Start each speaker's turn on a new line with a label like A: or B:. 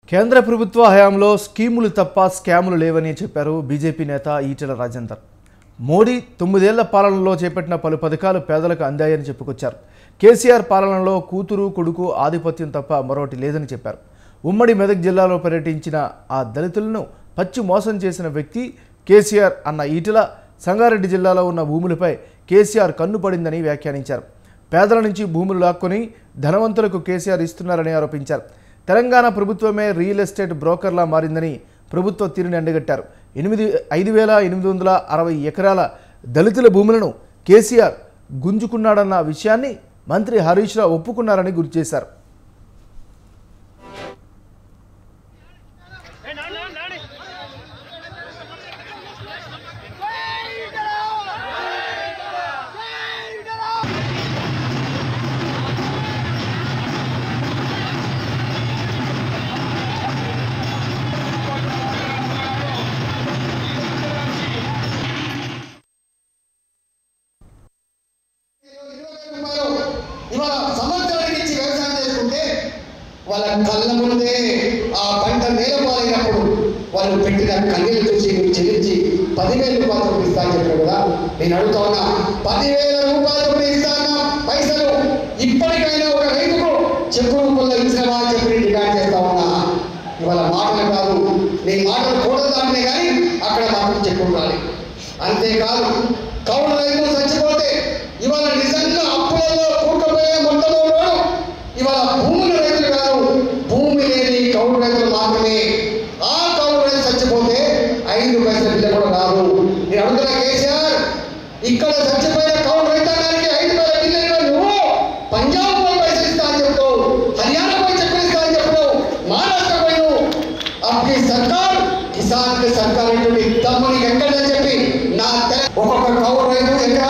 A: కేంద్ర ప్రభుత్వ హయాంలో స్కీములు తప్ప స్కాములు లేవని చెప్పారు బీజేపీ నేత ఈటెల రాజేందర్ మోడీ తొమ్మిదేళ్ల పాలనలో చేపట్టిన పలు పథకాలు పేదలకు అందాయని చెప్పుకొచ్చారు కేసీఆర్ పాలనలో కూతురు కొడుకు ఆధిపత్యం తప్ప మరొకటి లేదని చెప్పారు ఉమ్మడి మెదక్ జిల్లాలో పర్యటించిన ఆ దళితులను పచ్చి మోసం చేసిన వ్యక్తి కేసీఆర్ అన్న ఈటెల సంగారెడ్డి జిల్లాలో ఉన్న భూములపై కేసీఆర్ కన్ను పడిందని వ్యాఖ్యానించారు పేదల నుంచి భూములు లాక్కొని ధనవంతులకు కేసీఆర్ ఇస్తున్నారని ఆరోపించారు తెలంగాణ ప్రభుత్వమే రియల్ ఎస్టేట్ బ్రోకర్లా మారిందని ప్రభుత్వ తీరుని ఎండగట్టారు ఎనిమిది ఐదు వేల ఎనిమిది వందల అరవై ఎకరాల దళితుల భూములను కేసీఆర్ గుంజుకున్నాడన్న విషయాన్ని మంత్రి హరీష్ రావు ఒప్పుకున్నారని గుర్తు చేశారు
B: రూపాయలు ఇవాళ సంవత్సరానికి ఇచ్చి వ్యవసాయం చేసుకుంటే వాళ్ళ కళ్ళ ముందే ఆ పంట నేలపాలైనప్పుడు వాళ్ళు పెట్టిన కన్నీళ్ళు చూసి నువ్వు చెల్లించి పదివేల రూపాయలు చొప్పున ఇస్తా అని చెప్పారు కదా నేను అడుగుతా ఉన్నా పదివేల రూపాయలు చొప్పున ఇస్తా అన్న పైసలు ఇప్పటికైనా ఒక రైతుకు చెప్పు రూపంలో ఇచ్చినవా అని చెప్పి నేను డిమాండ్ చేస్తా ఉన్నా ఇవాళ మాటలు కాదు నీ మాటలు కూడదు దాంట్లే కానీ అక్కడ మాత్రం చెప్పు ఉండాలి అంతేకాదు కౌలు రైతులు చచ్చిపోతే ఇవాళ నిజంగా అప్పులలో కూరుకుపోయే మొత్తం ఉన్నాడు ఇవాళ భూముల రైతులు కాదు భూమి లేని కౌలు రైతులు మాత్రమే ఆ కౌలు రైతు చచ్చిపోతే ఐదు పైసల బిల్ల కూడా రాదు నేను అడుగుతున్నా కేసీఆర్ ఇక్కడ చచ్చిపోయిన కౌలు రైతాంగానికి ఐదు పైసల బిల్లు ఇవ్వ నువ్వు పంజాబ్ పోయి పైసలు ఇస్తా అని చెప్తావు హర్యానా పోయి చెప్పిన ఇస్తా అని చెప్తావు మహారాష్ట్ర పోయి నువ్వు అప్పటి సర్కార్ కిసాన్ కి సర్కార్ అనేటువంటి తమ్ముని ఎక్కడని చెప్పి నా తెల- ఒక్కొక్క కౌలు రైతు ఎకరా